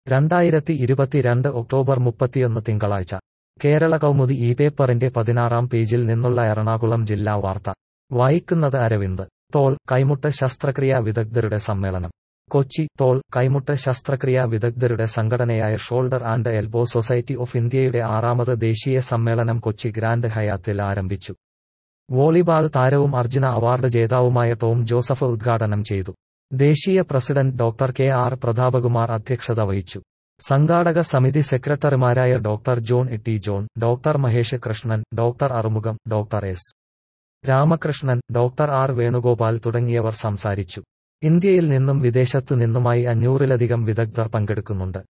രണ്ടായിരത്തി ഇരുപത്തിരണ്ട് ഒക്ടോബർ മുപ്പത്തിയൊന്ന് തിങ്കളാഴ്ച കേരള കൗമുദി ഈ പേപ്പറിന്റെ പതിനാറാം പേജിൽ നിന്നുള്ള എറണാകുളം ജില്ലാ വാർത്ത വായിക്കുന്നത് അരവിന്ദ് തോൾ കൈമുട്ട് ശസ്ത്രക്രിയാ വിദഗ്ധരുടെ സമ്മേളനം കൊച്ചി തോൾ കൈമുട്ട് ശസ്ത്രക്രിയാ വിദഗ്ധരുടെ സംഘടനയായ shoulder and elbow society of ഇന്ത്യയുടെ ആറാമത് ദേശീയ സമ്മേളനം കൊച്ചി ഗ്രാൻഡ് ഹയാത്തിൽ ആരംഭിച്ചു വോളിബാൾ താരവും അർജുന അവാർഡ് ജേതാവുമായ ടോം ജോസഫ് ഉദ്ഘാടനം ചെയ്തു ദേശീയ president doctor K R Prathapakumar അധ്യക്ഷത വഹിച്ചു സംഘാടക സമിതി സെക്രട്ടറിമാരായ doctor John Itty John doctor Mahesh Krishnan doctor Arumugham doctor S Ramakrishnan doctor R Venugopal തുടങ്ങിയവർ സംസാരിച്ചു ഇന്ത്യയിൽ നിന്നും വിദേശത്തു നിന്നുമായി അഞ്ഞൂറിലധികം വിദഗ്ധർ പങ്കെടുക്കുന്നുണ്ട്